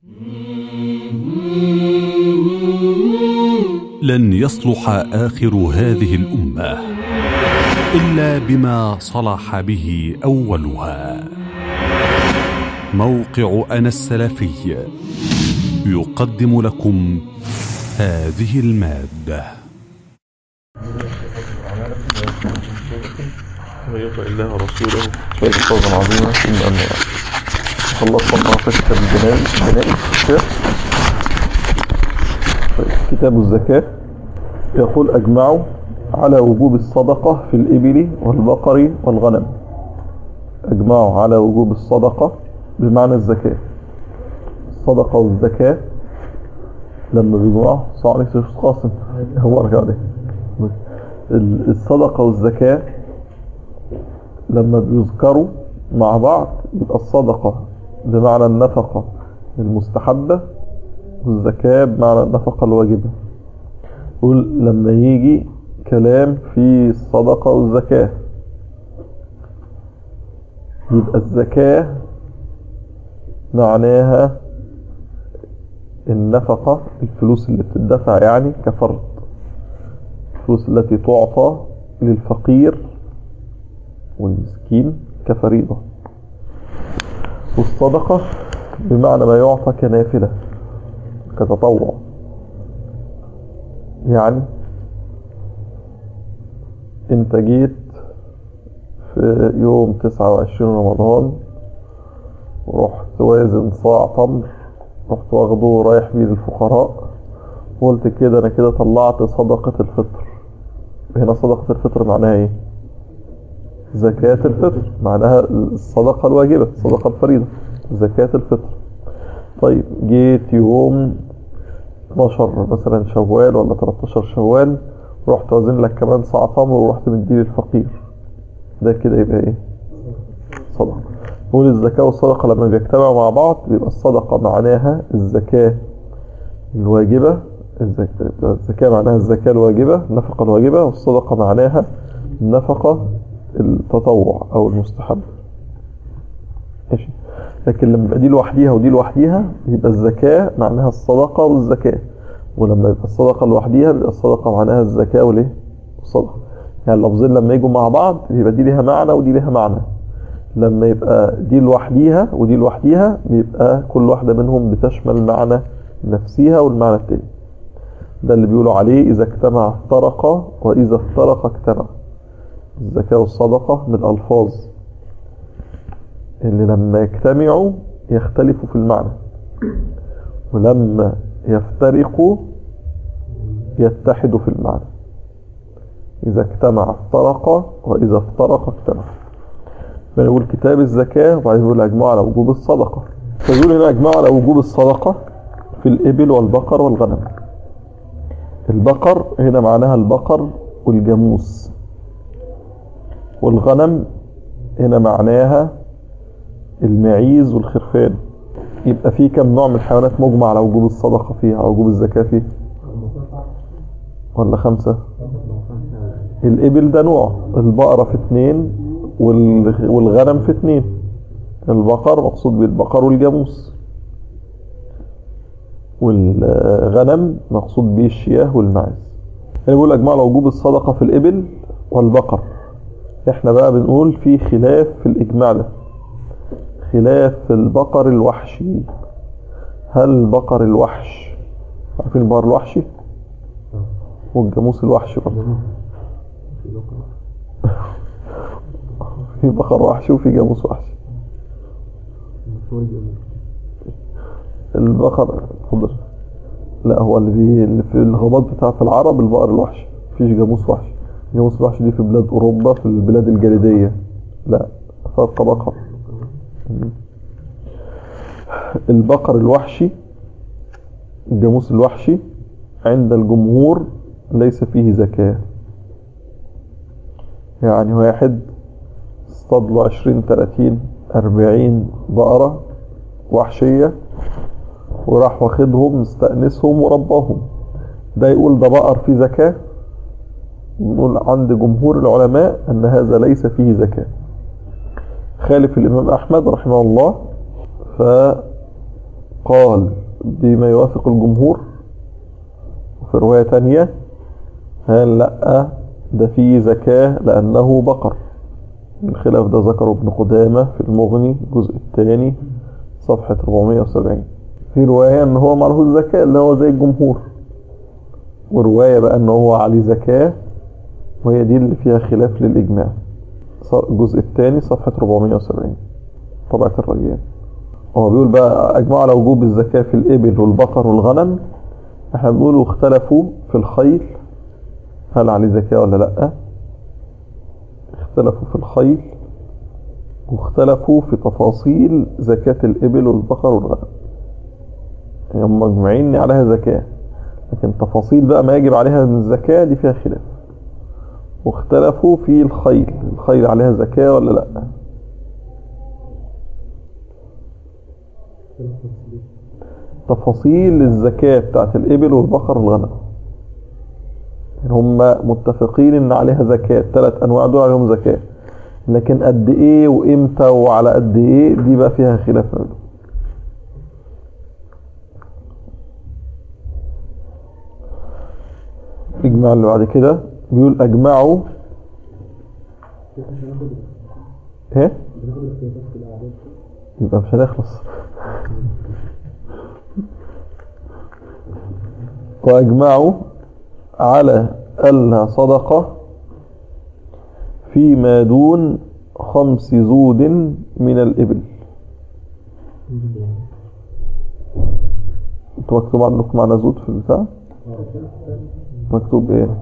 لن يصلح اخر هذه الامه الا بما صلح به اولها موقع انا السلفي يقدم لكم هذه الماده ومن يطع الله ورسوله فإن فوزا عظيما ثم أما بعد خلصنا مناقشة البناء بناء الزكاة كتاب الزكاة يقول أجمعوا على وجوب الصدقة في الإبل والبقر والغنم أجمعوا على وجوب الصدقة بمعنى الزكاة الصدقة والزكاة لما بيجمعوا صار عليك شيخ قاسم هو رجع عليه الصدقة والزكاة لما بيذكروا مع بعض يبقى الصدقة بمعنى النفقة المستحبة والزكاة بمعنى النفقة الواجبة يقول لما يجي كلام في الصدقة والزكاة يبقى الزكاة معناها النفقة الفلوس اللي بتدفع يعني كفرد الفلوس التي تعطى للفقير والمسكين كفريضة والصدقة بمعنى ما يعطى كنافلة كتطوع يعني انت جيت في يوم تسعة وعشرين رمضان ورحت وازن صاع تمر رحت واخده ورايح بيه للفقراء وقلت كده انا كده طلعت صدقة الفطر هنا صدقة الفطر معناها ايه زكاة الفطر معناها الصدقة الواجبة الصدقة الفريضة زكاة الفطر طيب جيت يوم 12 مثلا شوال ولا 13 شوال رحت وزن لك كمان صاع تمر ورحت مديه للفقير ده كده يبقى ايه صدقة نقول الزكاة والصدقة لما بيجتمعوا مع بعض بيبقى الصدقة معناها الزكاة الواجبة الزكاة, الزكاة معناها الزكاة الواجبة النفقة الواجبة والصدقة معناها النفقة التطوع او المستحب ماشي لكن لما يبقى دي لوحديها ودي لوحديها يبقى الزكاة معناها الصدقة والزكاة ولما يبقى الصدقة لوحديها يبقى الصدقة معناها الزكاة والايه الصدقة يعني اللفظين لما يجوا مع بعض يبقى دي ليها معنى ودي ليها معنى لما يبقى دي لوحديها ودي لوحديها بيبقى كل واحدة منهم بتشمل معنى نفسها والمعنى التاني ده اللي بيقولوا عليه إذا اجتمع افترق وإذا افترق اجتمع الزكاة والصدقة من الألفاظ اللي لما يجتمعوا يختلفوا في المعنى ولما يفترقوا يتحدوا في المعنى إذا اجتمع افترق وإذا افترق اجتمع فنقول كتاب الزكاة وبعدين يقول أجمعوا على وجوب الصدقة فيقول هنا أجمعوا على وجوب الصدقة في الإبل والبقر والغنم البقر هنا معناها البقر والجاموس والغنم هنا معناها المعيز والخرفان يبقى في كم نوع من الحيوانات مجمع على وجوب الصدقة فيها على وجوب الزكاة فيها ولا خمسة الإبل ده نوع البقرة في اتنين والغنم في اتنين البقر مقصود بالبقر والجاموس والغنم مقصود به الشياه والماعز يعني بيقول أجمع على وجوب الصدقة في الإبل والبقر احنا بقى بنقول في خلاف في الإجماع ده خلاف في البقر الوحشي هل البقر الوحش عارفين البقر الوحشي والجاموس الوحشي برضه في بقر وحشي وفي جاموس وحشي البقر اتفضل لا هو اللي, بي... اللي في الغابات بتاعت العرب البقر الوحشي مفيش جاموس وحشي جاموس الوحشي دي في بلاد اوروبا في البلاد الجليديه لا فرق بقر البقر الوحشي الجاموس الوحشي عند الجمهور ليس فيه زكاة يعني واحد اصطاد له عشرين تلاتين أربعين بقرة وحشية وراح واخدهم مستأنسهم ورباهم ده يقول ده بقر فيه زكاة نقول عند جمهور العلماء أن هذا ليس فيه زكاة خالف الإمام أحمد رحمه الله قال بما يوافق الجمهور وفي رواية تانية قال لأ ده فيه زكاة لأنه بقر الخلاف ده ذكره ابن قدامة في المغني الجزء الثاني صفحة 470 في رواية ان هو معلهوش زكاة اللي هو زي الجمهور ورواية بقى ان هو عليه زكاة وهي دي اللي فيها خلاف للإجماع الجزء الثاني صفحة 470 طبعة الرجال هو بيقول بقى أجمعوا على وجوب الزكاة في الإبل والبقر والغنم احنا بنقول اختلفوا في الخيل هل عليه زكاة ولا لأ اختلفوا في الخيل واختلفوا في تفاصيل زكاة الإبل والبقر والغنم يعني هم مجمعين عليها زكاة لكن تفاصيل بقى ما يجب عليها من الزكاة دي فيها خلاف واختلفوا في الخيل الخيل عليها زكاة ولا لا تفاصيل الزكاة بتاعت الإبل والبقر والغنم يعني هم متفقين ان عليها زكاة ثلاث انواع دول عليهم زكاة لكن قد ايه وامتى وعلى قد ايه دي بقى فيها خلاف بينهم اجمع اللي بعد كده بيقول اجمعوا ايه يبقى مش هنخلص واجمعوا على ألا صدقة فيما دون خمس زود من الإبل انتوا مكتوب عندكم معنا زود في البتاع مكتوب ايه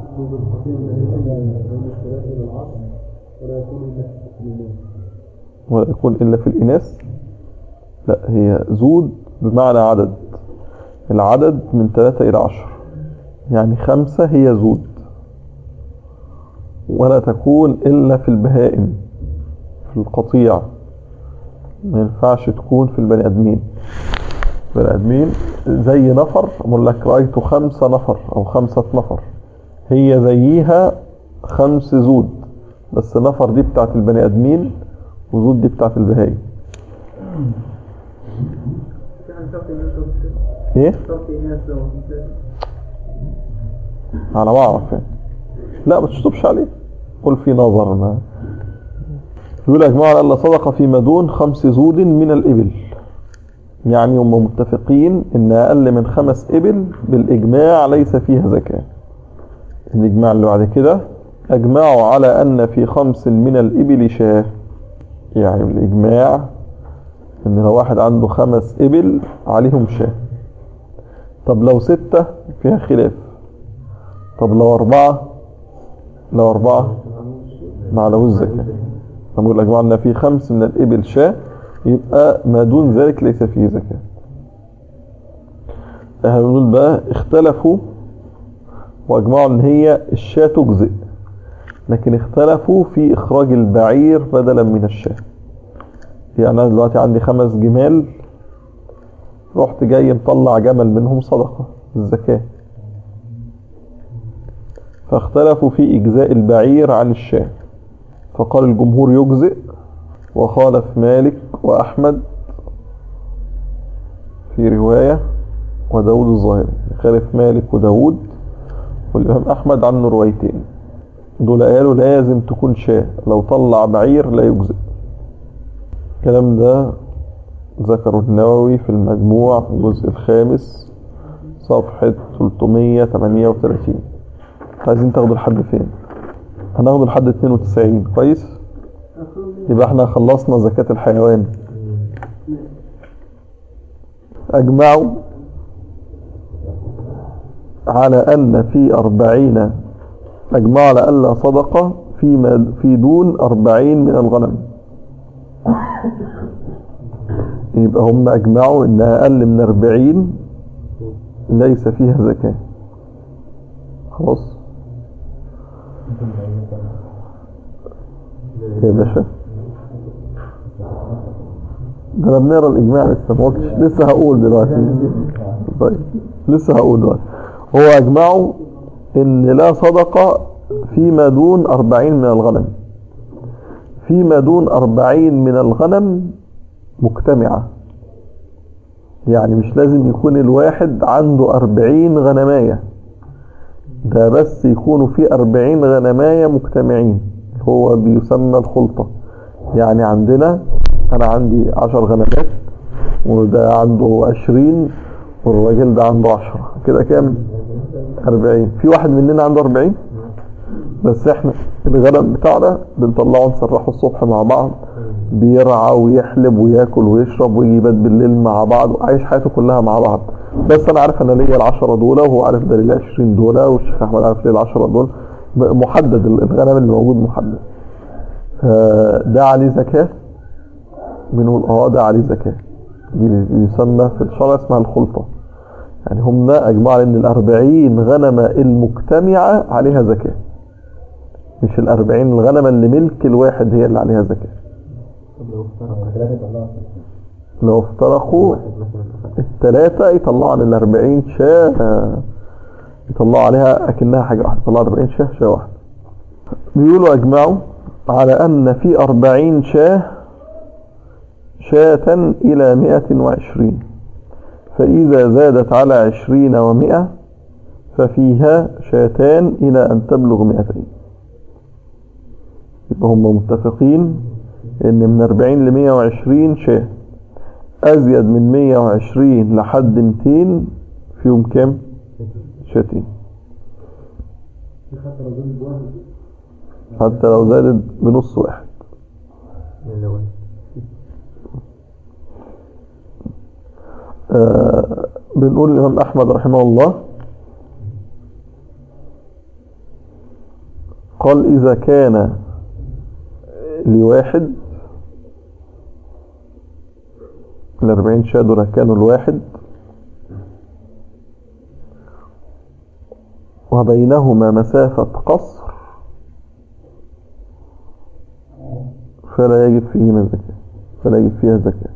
ولا يكون إلا في الإناث لا هي زود بمعنى عدد العدد من ثلاثة إلى عشر يعني خمسة هي زود ولا تكون إلا في البهائم في القطيع ما ينفعش تكون في البني آدمين البني آدمين زي نفر أقول لك رأيت خمسة نفر أو خمسة نفر هي زيها خمس زود بس نفر دي بتاعت البني آدمين وزود دي بتاعت البهائم ايه على ما اعرف يعني لا ما تشطبش عليه قل في نظر ما يقول يا جماعه الا صدق فيما دون خمس زود من الابل يعني هم متفقين ان اقل من خمس ابل بالاجماع ليس فيها زكاه الاجماع اللي بعد كده اجمعوا على ان في خمس من الابل شاه يعني بالاجماع ان لو واحد عنده خمس ابل عليهم شاه طب لو ستة فيها خلاف طب لو أربعة لو أربعة ما عليهوش زكاة نقول يا جماعة إن في خمس من الإبل شاة يبقى ما دون ذلك ليس فيه زكاة احنا بنقول بقى اختلفوا واجمعوا ان هي الشاة تجزئ لكن اختلفوا في اخراج البعير بدلا من الشاة يعني انا دلوقتي عندي خمس جمال رحت جاي مطلع جمل منهم صدقة الزكاة فاختلفوا في إجزاء البعير عن الشاة فقال الجمهور يجزئ وخالف مالك وأحمد في رواية وداود الظاهري خالف مالك وداود والإمام أحمد عنه روايتين دول قالوا لازم تكون شاة لو طلع بعير لا يجزئ الكلام ده ذكره النووي في المجموع الجزء الخامس صفحة 338 عايزين تاخدوا لحد فين هناخده لحد 92 كويس يبقى احنا خلصنا زكاة الحيوان اجمعوا على ان في اربعين اجمعوا على ان لا صدقة فيما في دون اربعين من الغنم يبقى هم اجمعوا ان اقل من اربعين ليس فيها زكاة خلاص يا باشا ده انا بنقرا الاجماع لسه ما قلتش لسه هقول دلوقتي طيب لسه هقول دلوقتي هو اجمعوا ان لا صدقة فيما دون أربعين من الغنم فيما دون أربعين من الغنم مجتمعة يعني مش لازم يكون الواحد عنده أربعين غنماية ده بس يكونوا في أربعين غنماية مجتمعين هو بيسمى الخلطة يعني عندنا أنا عندي عشر غنمات وده عنده عشرين والراجل ده عنده عشرة كده كام أربعين في واحد مننا عنده أربعين بس احنا الغنم بتاعنا بنطلعه نسرحه الصبح مع بعض بيرعى ويحلب وياكل ويشرب ويجي يبات بالليل مع بعض وعايش حياته كلها مع بعض بس انا عارف انا ليا العشرة دول وهو عارف ده ليا 20 دول والشيخ احمد عارف ليا العشرة دول محدد الغنم اللي موجود محدد ده عليه زكاة بنقول اه ده عليه زكاة دي يسمى في الشرع اسمها الخلطة يعني هم اجمعوا على ان الاربعين غنمة المجتمعة عليها زكاة مش الاربعين الغنمة اللي ملك الواحد هي اللي عليها زكاة لو افترقوا الثلاثة يطلعوا عن الاربعين شاة يطلعوا عليها اكنها حاجة واحدة يطلعوا اربعين شاة شاة واحدة بيقولوا اجمعوا على ان في اربعين شاه شاة الى مئة وعشرين فاذا زادت على عشرين ومئة ففيها شاتان الى ان تبلغ مئتين يبقى هم متفقين ان من 40 ل 120 شاه ازيد من 120 لحد 200 فيهم كام شاتين حتى لو زادت بنص واحد آه بنقول الإمام أحمد رحمه الله قال إذا كان لواحد الأربعين شاة دول كانوا الواحد وبينهما مسافة قصر فلا يجب فيهما زكاة فلا يجب فيها زكاة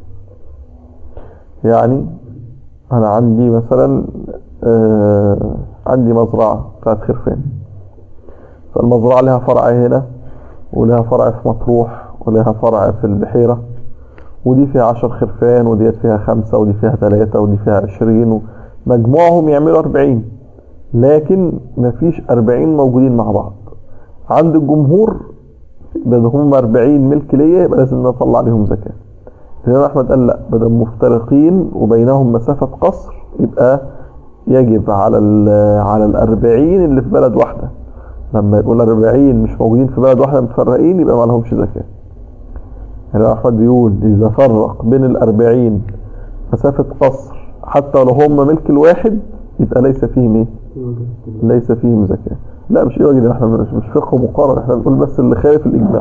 يعني أنا عندي مثلا آه عندي مزرعة بتاعت خرفان فالمزرعة لها فرع هنا ولها فرع في مطروح ولها فرع في البحيرة ودي فيها عشر خرفان وديت فيها خمسة ودي فيها ثلاثة ودي فيها عشرين مجموعهم يعملوا أربعين لكن مفيش أربعين موجودين مع بعض عند الجمهور بدل هم أربعين ملك ليا يبقى لازم نطلع عليهم زكاة الإمام أحمد قال لا بدل مفترقين وبينهم مسافة قصر يبقى يجب على على الأربعين اللي في بلد واحدة لما يقول 40 مش موجودين في بلد واحدة متفرقين يبقى ما لهمش زكاة يعني أحمد بيقول إذا فرق بين الأربعين مسافة قصر حتى لو هم ملك الواحد يبقى ليس فيهم ايه ليس فيهم زكاة لا مش ايه واجد احنا مش, مش فقه مقارن احنا بنقول بس اللي خالف الإجماع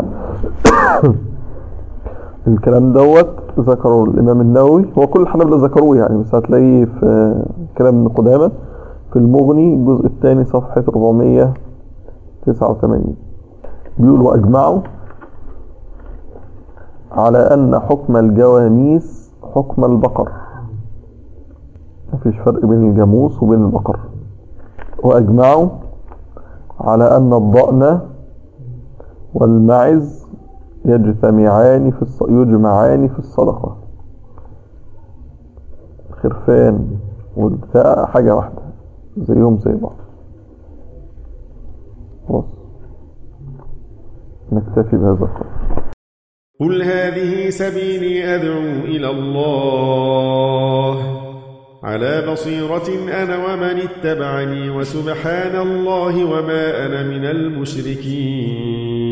الكلام دوت ذكره الإمام النووي هو كل الحنابلة ذكروه يعني بس هتلاقيه في كلام ابن قدامة في المغني الجزء الثاني صفحة 400 89 بيقول وأجمعوا على أن حكم الجواميس حكم البقر مفيش فرق بين الجاموس وبين البقر وأجمعوا على أن الضأن والمعز يجتمعان في الص... يجمعان في الصدقة خرفان والبتاع حاجة واحدة زيهم زي بعض خلاص نكتفي بهذا القدر قل هذه سبيلي أدعو إلى الله على بصيرة أنا ومن اتبعني وسبحان الله وما أنا من المشركين